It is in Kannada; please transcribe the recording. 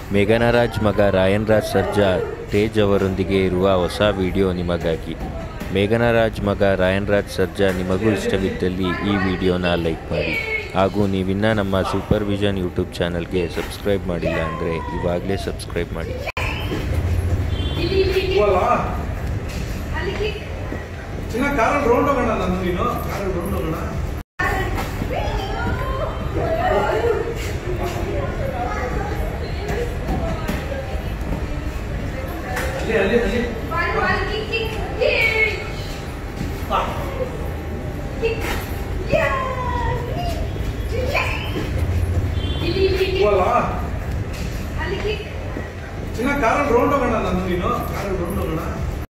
ಮೇಘನರಾಜ್ ಮಗ ರಾಯನ್ ರಾಜ್ ಸರ್ಜಾ ತೇಜ್ ಅವರೊಂದಿಗೆ ಇರುವ ಹೊಸ ವಿಡಿಯೋ ನಿಮಗಾಗಿ ಮೇಘನರಾಜ್ ಮಗ ರಾಯನ್ ರಾಜ್ ಸರ್ಜಾ ನಿಮಗೂ ಇಷ್ಟವಿದ್ದಲ್ಲಿ ಈ ವಿಡಿಯೋನ ಲೈಕ್ ಮಾಡಿ ಹಾಗೂ ನೀವಿನ್ನ ನಮ್ಮ ಸೂಪರ್ ವಿಷನ್ ಯೂಟ್ಯೂಬ್ ಚಾನಲ್ಗೆ ಸಬ್ಸ್ಕ್ರೈಬ್ ಮಾಡಿಲ್ಲ ಅಂದರೆ ಇವಾಗಲೇ ಸಬ್ಸ್ಕ್ರೈಬ್ ಮಾಡಿ ಹೋಗಲ್ಲ ಚಿನ್ನ ಕಾರಲ್ಲಿ ರೌಂಡ್ ಹೋಗೋಣ ನಾನು ನೀನು ಕಾರಲ್ಲಿ ರೌಂಡ್ ಹೋಗೋಣ ಅಲ್ಲಿ ಅಲ್ಲಿ ಅಲ್ಲಿ ಬಾ. ಹೋಗಲ್ಲ ಚಿನ್ನ ಕಾರಲ್ಲಿ ರೌಂಡ್ ಹೋಗೋಣ ನಾನು ನೀನು